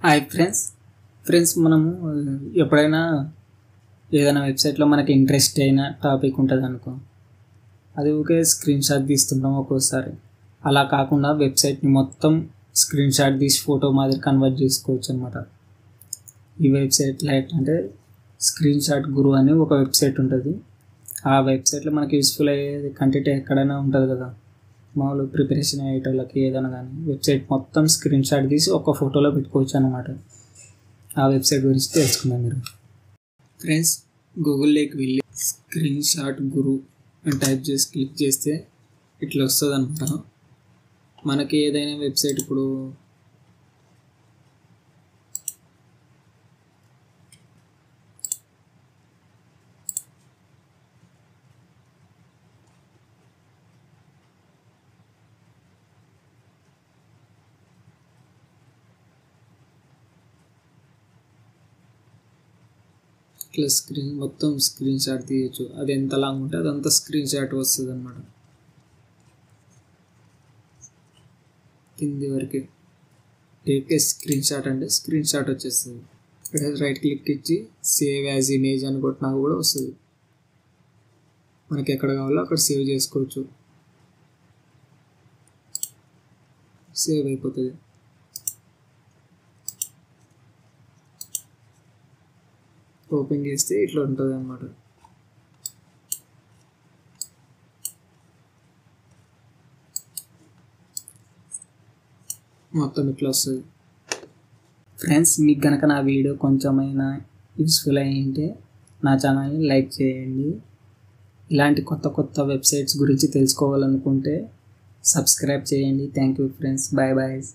hi friends friends మనము ఎప్పుడైనా ఏదైనా వెబ్సైట్లో మనకి ఇంట్రెస్ట్ అయిన టాపిక్ ఉంటుంది అనుకో అది ఊకే స్క్రీన్ షాట్ తీస్తుంటాం ఒక్కోసారి అలా కాకుండా వెబ్సైట్ని మొత్తం స్క్రీన్ షాట్ తీసి ఫోటో మాదిరి కన్వర్ట్ చేసుకోవచ్చు అనమాట ఈ వెబ్సైట్లో ఏంటంటే స్క్రీన్ షాట్ గురు అని ఒక వెబ్సైట్ ఉంటుంది ఆ వెబ్సైట్లో మనకి యూస్ఫుల్ అయ్యేది కంటెంట్ ఎక్కడైనా ఉంటుంది కదా మామూలు ప్రిపరేషన్ అయ్యేటోళ్ళకి ఏదైనా కానీ వెబ్సైట్ మొత్తం స్క్రీన్ షాట్ తీసి ఒక ఫోటోలో పెట్టుకోవచ్చు అనమాట ఆ వెబ్సైట్ గురించి తెలుసుకుందాం మీరు ఫ్రెండ్స్ గూగుల్లోకి వెళ్ళి స్క్రీన్ షాట్ గురు అని టైప్ చేసి క్లిక్ చేస్తే ఇట్లా వస్తుంది అనమాట మనకి ఏదైనా వెబ్సైట్ ఇప్పుడు ఇట్లా స్క్రీన్ మొత్తం స్క్రీన్ షాట్ తీయచ్చు అది ఎంత లాంగ్ ఉంటే అదంతా స్క్రీన్ షాట్ వస్తుంది అనమాట కింది వరకు టేక్ ఏ స్క్రీన్ షాట్ అంటే స్క్రీన్ షాట్ వచ్చేస్తుంది ఇక్కడ రైట్ క్లిక్ ఇచ్చి సేవ్ యాజ్ ఇమేజ్ అని కొట్టినా కూడా వస్తుంది మనకి ఎక్కడ కావాలో అక్కడ సేవ్ చేసుకోవచ్చు సేవ్ అయిపోతుంది ఓపెన్ చేస్తే ఇట్లా ఉంటుంది అనమాట మొత్తం ఇట్లా వస్తుంది ఫ్రెండ్స్ మీకు కనుక నా వీడియో కొంచెమైనా యూస్ఫుల్ అయ్యింటే నా ఛానల్ని లైక్ చేయండి ఇలాంటి కొత్త కొత్త వెబ్సైట్స్ గురించి తెలుసుకోవాలనుకుంటే సబ్స్క్రైబ్ చేయండి thank you friends bye bye